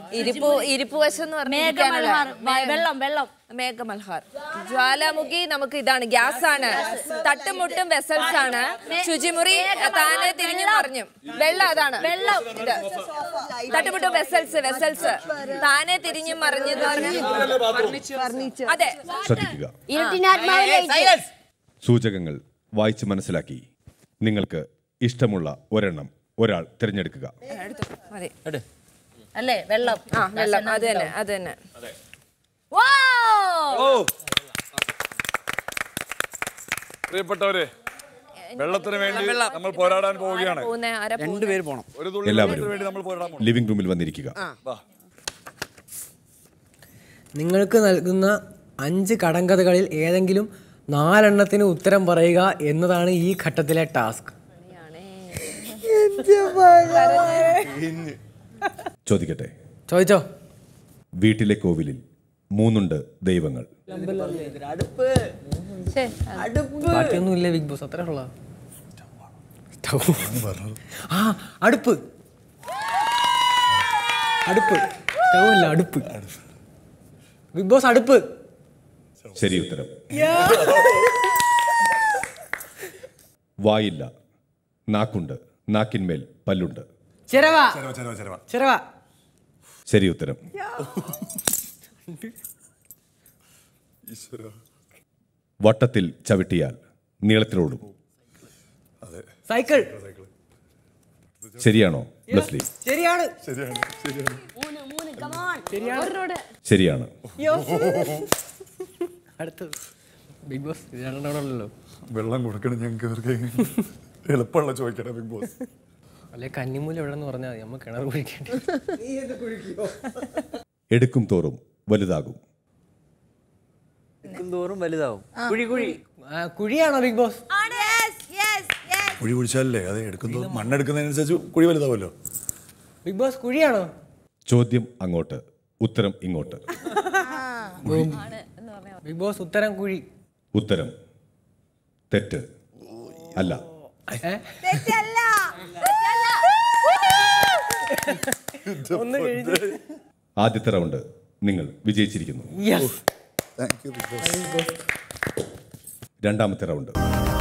ഇരിപ്പു ഇരിപ്പു വശം എന്ന് മേഘമൽഹാർ പറഞ്ഞാൽ വെള്ളം വെള്ളം മേഘമൽഹാർ ജ്വാലാമുഖി നമുക്ക് ഇതാണ് ഗ്യാസ് ആണ് തട്ടുമുട്ടും വെസൽസ് ആണ് ശുചിമുറി താനെ തിരിഞ്ഞു പറഞ്ഞു വെള്ളം അതാണ് വെള്ളം ഇത് തട്ടുമുട്ടും വെസൽസ് വെസൽസ് താനെ തിരിഞ്ഞു മറിഞ്ഞു അതെ ശ്രദ്ധിക്കുക ഇരുട്ടിനാത്മാവിലേക്ക് സൂചകങ്ങൾ വായിച്ച് മനസ്സിലാക്കി നിങ്ങൾക്ക് ഇഷ്ടമുള്ള ഒരെണ്ണം ഒരാൾ തിരഞ്ഞെടുക്കുക എടുത്തു മതി അല്ലേ വെള്ളം ആ വെള്ളം അത് തന്നെ അത് തന്നെ Wow! പ്രിയപ്പെട്ടവരെ വെള്ളത്തിന് വേണ്ടി നമ്മൾ പോരാടാൻ പോവുകയാണ് പോകുന്ന ആരാ രണ്ടുപേര് പോണം ഒരു തുള്ളി എല്ലാവരും. വെള്ളത്തിന് വേണ്ടി നമ്മൾ പോരാടാൻ പോകുന്നു ലിവിംഗ് റൂമിൽ വന്നിരിക്കുക വാ. നിങ്ങൾക്ക് നൽകുന്ന അഞ്ച് കടങ്കഥകളിൽ ഏതെങ്കിലും നാലെണ്ണത്തിന് ഉത്തരം പറയുക എന്നതാണ് ഈ ഘട്ടത്തിലെ ടാസ്ക് ചോദിക്കട്ടെ ചോദിച്ചോ വീട്ടിലെ കോവിലിൽ മൂന്നുണ്ട് ദൈവങ്ങൾ ബാക്കിയൊന്നും ഇല്ല ബിഗ് ബോസ് അത്ര ഉള്ള ആ അടുപ്പ് അടുപ്പ് സ്റ്റൗ അല്ല അടുപ്പ് ബിഗ് ബോസ് അടുപ്പ് ശരി ഉത്തരം വായില്ല നാക്കുണ്ട് നാക്കിന്മേൽ പല്ലുണ്ട് ചിരവ ചിരവ ശരി ഉത്തരം വട്ടത്തിൽ ചവിട്ടിയാൽ നീളത്തിലോടും സൈക്കിൾ ശരിയാണോ ബ്ലസ്ലി ശരിയാണ് ശരിയാണ് അടുത്തത് ബിഗ് ബോസ് ഇത് രണ്ടെണ്ണമല്ലോ വെള്ളം കൊടുക്കണം ഞങ്ങൾക്ക് ഇവർക്ക് എളുപ്പമുള്ള ചോദിക്കട്ടെ ബിഗ് ബോസ് അല്ലെ കന്നിമൂല എവിടെ പറഞ്ഞാൽ മതി നമ്മൾ കിണർ കുഴിക്കേണ്ടി എടുക്കും തോറും വലുതാകും തോറും വലുതാവും കുഴി കുഴി ആ, കുഴിയാണോ ബിഗ് ബോസ് കുഴി കുഴിച്ചാലല്ലേ അതെ എടുക്കുന്നു മണ്ണെടുക്കുന്നതിനനുസരിച്ച് കുഴി വലുതാവുമല്ലോ ബിഗ് ബോസ് കുഴിയാണോ ചോദ്യം അങ്ങോട്ട് ഉത്തരം ഇങ്ങോട്ട് ബിഗ് ബോസ് ഉത്തരം കുഴി ഉത്തരം തെറ്റ് അല്ല ഏ? ഒന്ന് കഴിഞ്ഞ് ആദ്യത്തെ റൗണ്ട് നിങ്ങൾ വിജയിച്ചിരിക്കുന്നു യെസ് രണ്ടാമത്തെ റൗണ്ട്